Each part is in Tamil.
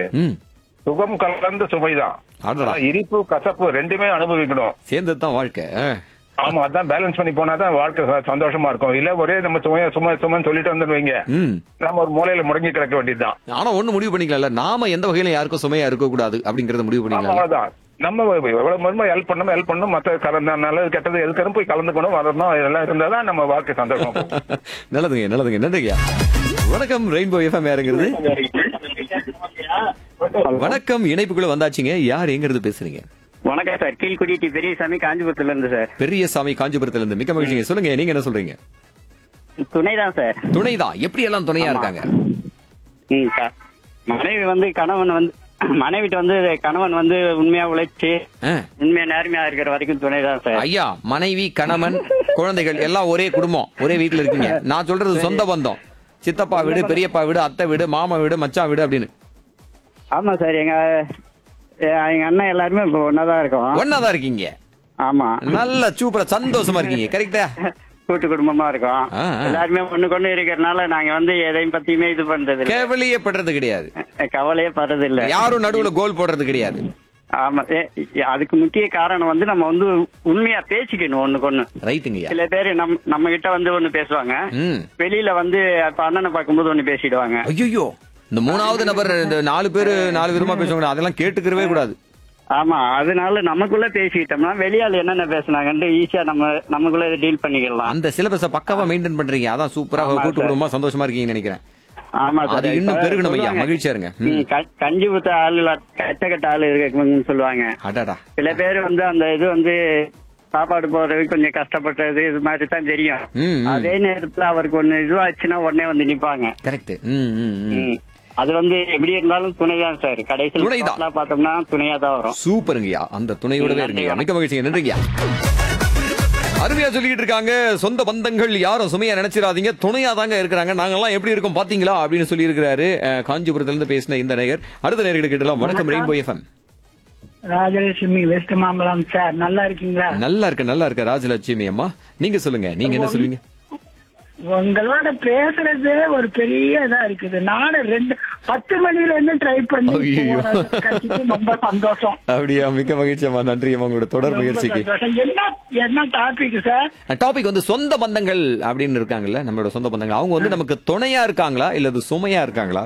ம் சுகம் கலந்த சுவைதான் அடடா அதான் இனிப்பு கசப்பு ரெண்டுமே அனுபவிக்கணும் சேர்ந்தது தான் வாழ்க்கை ஆ. ஆமா அதான் பேலன்ஸ் பண்ணி போனாதான் வாழ்க்கை ச- சந்தோஷமா இருக்கும் இல்ல ஒரே நம்ம சுமையா சும்மா சும்மா சொல்லிட்டு வந்து வைங்க ம் நம்ம ஒரு மூலையில முடங்கி கிடக்க வேண்டியதுதான் ஆனா ஒண்ணு முடிவு பண்ணிக்கலாம்ல நாம எந்த வகையில யாருக்கும் சுமையா இருக்க கூடாது அப்படிங்கறத முடிவு ஆமா, பண்ணிக்கலாம் அவ்வளவுதான் நம்ம எவ்வளவு மூலமா ஹெல்ப் பண்ணணும் ஹெல்ப் பண்ணணும் மத்த கலந்த நல்லது கெட்டது எதுக்கரும் போய் கலந்துக்கணும் வரணும் இதெல்லாம் இருந்தாதான் நம்ம வாழ்க்கை சந்தோஷமா போகும். நல்லதுங்க நல்லதுங்க நன்றிங்க வணக்கம் ரெயின்போ எஃப்எம் யாருங்கிறது வணக்கம் இணைப்புக்குள்ள வந்தாச்சுங்க யார் எங்கிறது பேசுறீங்க வணக்கம் சார் கீழ்குடி டி பெரியசாமி காஞ்சிபுரத்துல இருந்து சார் பெரிய சாமி காஞ்சிபுரத்துல இருந்து மிக்க மகிழ்ச்சிங்க சொல்லுங்க நீங்க என்ன சொல்றீங்க துணை தான் சார் துணைதான் எப்படி எல்லாம் துணையா இருக்காங்க ம் சார் மனைவி வந்து கணவன் வந்து மனைவிட்டு வந்து கணவன் வந்து உண்மையா உழைச்சு ஆ. உண்மையா நேர்மையா இருக்கிற வரைக்கும் துணை தான் சார் ஐயா மனைவி கணவன் குழந்தைகள் எல்லாம் ஒரே குடும்பம் ஒரே வீட்டுல இருக்கீங்க நான் சொல்றது சொந்த பந்தம் சித்தப்பா வீடு பெரியப்பா வீடு அத்தை வீடு மாமா வீடு மச்சான் வீடு அப்படின்னு ஆமா சார் எங்க எ- எங்க அண்ணன் எல்லாருமே இப்போ ஒன்னாதான் இருக்கோம் ஒன்னாதான் இருக்கீங்க ஆமா நல்ல சூப்பரா சந்தோஷமா இருக்கீங்க கரெக்டா கூட்டு குடும்பமா இருக்கோம் ஆ, ஆ. எல்லாருமே ஒண்ணு கொண்டு இருக்கிறதுனால நாங்க வந்து எதையும் பத்தியுமே இது பண்றது இல்ல கேவலியப்படுறது கிடையாது கவலையே படுறது இல்ல யாரும் நடுவுல கோல் போடுறது கிடையாது ஆமா ஏ- அதுக்கு முக்கிய காரணம் வந்து நம்ம வந்து உண்மையா பேசிக்கணும் ஒண்ணுக்கு ஒண்ணு ரைட்டுங்கய்யா சில பேர் நம் நம்ம கிட்ட வந்து ஒண்ணு பேசுவாங்க ம் வெளியில வந்து இப்ப அண்ணனை பார்க்கும்போது ஒண்ணு பேசிடுவாங்க ஐயோ இந்த மூணாவது நபர் இந்த நாலு பேரு நாலு விதமா பேசுவாங்க அதெல்லாம் கேட்டுக்கிறவே கூடாது ஆமா அதனால நமக்குள்ள பேசிக்கிட்டோம்னா வெளியாள் என்னென்ன பேசுனாங்கன்ட்டு ஈஸியா நம்ம நமக்குள்ள டீல் பண்ணிக்கலாம் அந்த சிலபஸ பக்காவா மெயின்டைன் பண்றீங்க அதான் சூப்பரா ஆமா, கூட்டு சார். குடும்பமா சந்தோஷமா இருக்கீங்கன்னு நினைக்கிறேன் ஆமா சார் அது இன்னும் இப்ப பெருகணும் ஐயா சொல்லுவாங்க, மகிழ்ச்சியா இருங்க ம். ம், க- கஞ்சி ஊத்த ஆளு இல்ல, கட்ட கட்ட ஆளு இருக்குன்னு சொல்லுவாங்க அடடா சில பேர் வந்து அந்த இது வந்து சாப்பாடு போறதுக்கு கொஞ்சம் கஷ்டப்பட்டது இது மாதிரி தான் தெரியும் ம், ம். அதே நேரத்துல அவருக்கு ஒண்ணு இதுவாச்சுன்னா உடனே வந்து நிப்பாங்க கரெக்ட் ம் ம் ம் ம். அது வந்து எப்படி இருந்தாலும் துணைதான் சார் கடைசியில் துணைதான். total ஆ பார்த்தோம்னா துணையா தான் வரும் சூப்பருங்கய்யா அந்த துணையோடவே இருங்கய்யா மிக்க மகிழ்ச்சிங்க நன்றிங்கய்யா அருமையா சொல்லிட்டு இருக்காங்க சொந்த பந்தங்கள் யாரும் சுமையா நினைச்சிடாதீங்க துணையா தாங்க இருக்கிறாங்க நாங்கெல்லாம் எப்படி இருக்கோம் பாத்தீங்களா அப்படின்னு சொல்லி இருக்கிறாரு காஞ்சிபுரத்துல இருந்து பேசின இந்த நேயர் அடுத்த நேயர்கிட்ட கேட்டலாம் வணக்கம் rainbow FM Rajalakshmi west Mambalam sir நல்லா இருக்கீங்களா நல்லா இருக்க நல்லா இருக்க ராஜலட்சுமி அம்மா நீங்க சொல்லுங்க நீங்க என்ன சொல்லுவீங்க உங்களோட பேசுறது ஒரு பெரிய இதா இருக்குது நானும் ரெண்டு பத்து மணில இருந்து ட்ரை பண்ணி ஐயையோ. போறது கிடைச்சது ரொம்ப சந்தோஷம் அப்படியா மிக்க மகிழ்ச்சி அம்மா நன்றி அம்மா உங்களோட தொடர் ரொம்ப முயற்சிக்கு சந்தோஷம். என்ன என்ன டாபிக் சார் டாபிக் வந்து சொந்த பந்தங்கள் அப்படின்னு இருக்காங்கல்ல நம்மளோட சொந்த பந்தங்கள் அவங்க வந்து நமக்கு துணையா இருக்காங்களா இல்ல அது சுமையா இருக்காங்களா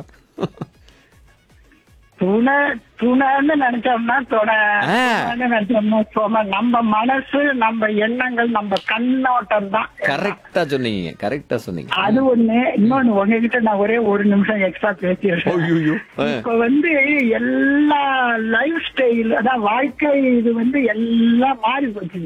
துணை துணைன்னு நினைச்சோம்னா துணை ஆ. துணைன்னு நினைச்சோம்னா சுமை நம்ம மனசு நம்ம எண்ணங்கள் நம்ம கண்ணோட்டம் தான் கரெக்டா சொன்னீங்க கரெக்டா சொன்னீங்க அது ஒண்ணு இன்னொன்னு உங்ககிட்ட நான் ஒரே ஒரு நிமிஷம் எக்ஸ்ட்ரா பேசிடுறேன் ஐயோ இப்ப வந்து எல்லா லைஃப் ஸ்டைல் அதான் வாழ்க்கை இது வந்து எல்லாம் மாறி போச்சு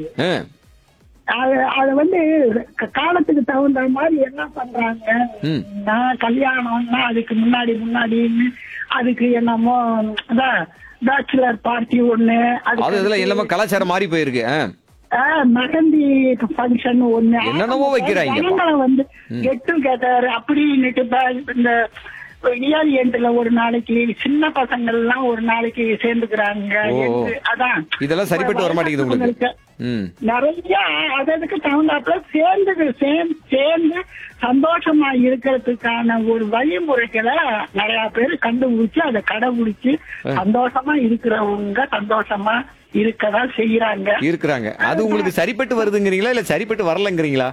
அது அது வந்து க- காலத்துக்கு தகுந்த மாதிரி என்ன பண்றாங்க ம். நான் கல்யாணம்னா அதுக்கு முன்னாடி முன்னாடின்னு அதுக்கு என்னமோ அதான் பேச்சுலர் பார்ட்டி ஒண்ணு அதுக்கு அது இதெல்லாம் எல்லாமே கலாச்சாரம் மாறி போயிருக்கு ஆ. ஆ, மெஹந்தி ஃபங்க்ஷன் ஒண்ணு என்னென்னமோ வைக்கிறாங்க. ஜனங்களை வந்து கெட்டு கெதர் அப்படின்னுட்டு ப- இந்த இயர் எண்ட்ல ஒரு நாளைக்கு சின்ன பசங்க எல்லாம் ஒரு நாளைக்கு சேர்ந்துக்கிறாங்க ஓ. என்று- அதான் இதெல்லாம் சரிப்பட்டு வர மாட்டேங்குது உங்களுக்கு உங்களுக்கு ம் நிறைய அதற்கு தகுந்தாப்புல சேர்ந்து சேர்ந்து சேர்ந்து சந்தோஷமா இருக்கிறதுக்கான ஒரு வழிமுறைகளை நிறைய பேர் கண்டுபிடிச்சு அதை கடைபிடிச்சு சந்தோஷமா இருக்கிறவங்க சந்தோஷமா இருக்கதான் செய்யறாங்க இருக்கிறாங்க அது உங்களுக்கு சரிப்பட்டு வருதுங்கிறீங்களா இல்ல சரிப்பட்டு வரலங்கிறீங்களா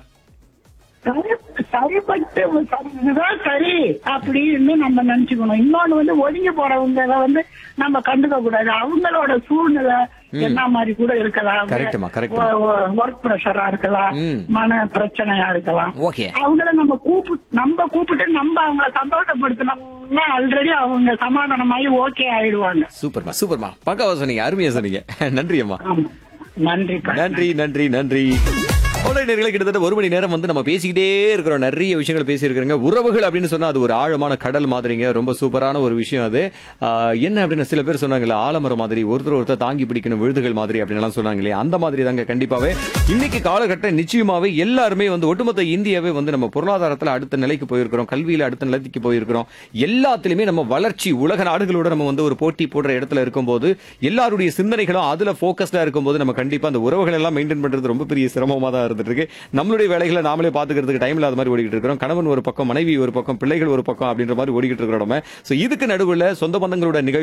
சரி- சரிப்பட்டு சரி, இதுதான் சரி அப்படின்னு நம்ம நினைச்சுக்கணும் இன்னொன்னு வந்து ஒதுங்கி போறவங்க வந்து நம்ம கண்டுக்க கூடாது அவங்களோட சூழ்நிலை என்ன மாதிரி கூட இருக்கலாம் கரெக்ட்டுமா, கரெக்ட். ஒர்க் ப்ரெஷரா இருக்கலாம் ம். மன பிரச்சனையா இருக்கலாம் ஓகே அவங்கள நம்ம கூப்பிட்டு நம்ம கூப்பிட்டு நம்ம அவங்கள சந்தோஷப்படுத்தினோம்னா ஆல்ரெடி அவங்க சமாதானமாயி ஓகே ஆயிடுவாங்க சூப்பர்மா சூப்பர்மா பக்காவா சொன்னீங்க அருமையா சொன்னீங்க நன்றி அம்மா ஆமா நன்றி நன்றி நன்றி நன்றி நேர்களை கிட்டத்தட்ட ஒரு மணி நேரம் வந்து நம்ம பேசிக்கிட்டே இருக்கிறோம் நிறைய விஷயங்கள் பேசியிருக்கிறோங்க உறவுகள் அப்படின்னு சொன்னா அது ஒரு ஆழமான கடல் மாதிரிங்க ரொம்ப சூப்பரான ஒரு விஷயம் அது ஆஹ், என்ன அப்படின்னு சில பேர் சொன்னாங்கல்ல ஆலமரம் மாதிரி ஒருத்தர் ஒருத்தர் தாங்கி பிடிக்கணும் விழுதுகள் மாதிரி அப்படின்னு எல்லாம் சொன்னாங்க இல்லையா அந்த மாதிரி தாங்க கண்டிப்பாவே இன்னைக்கு காலகட்டம் நிச்சயமாவே எல்லாருமே வந்து ஒட்டுமொத்த இந்தியாவே வந்து நம்ம பொருளாதாரத்துல அடுத்த நிலைக்கு போயிருக்கிறோம் கல்வியில அடுத்த நிலைக்கு போயிருக்கிறோம் எல்லாத்துலயுமே நம்ம வளர்ச்சி உலக நாடுகளோட நம்ம வந்து ஒரு போட்டி போடுற இடத்துல இருக்கும்போது எல்லாருடைய சிந்தனைகளும் அதுல போக்கஸ்டா இருக்கும்போது நம்ம கண்டிப்பா அந்த உறவுகள் எல்லாம் மெயின்டைன் பண்றது ரொம்ப பெரிய சிரமமா தான் இருந்துட்டு இருக்கு நம்மளுடைய வேலைகளை நாமளே பாத்துக்கிறதுக்கு டைம் இல்லாத மாதிரி ஓடிக்கிட்டு இருக்கிறோம் கணவன் ஒரு பக்கம் மனைவி ஒரு பக்கம் பிள்ளைகள் ஒரு பக்கம் அப்படின்ற மாதிரி ஓடிக்கிட்டு இருக்கிறோம் சோ இதுக்கு நடுவுல சொந்த பந்தங்களோட நிகழ்ச்சி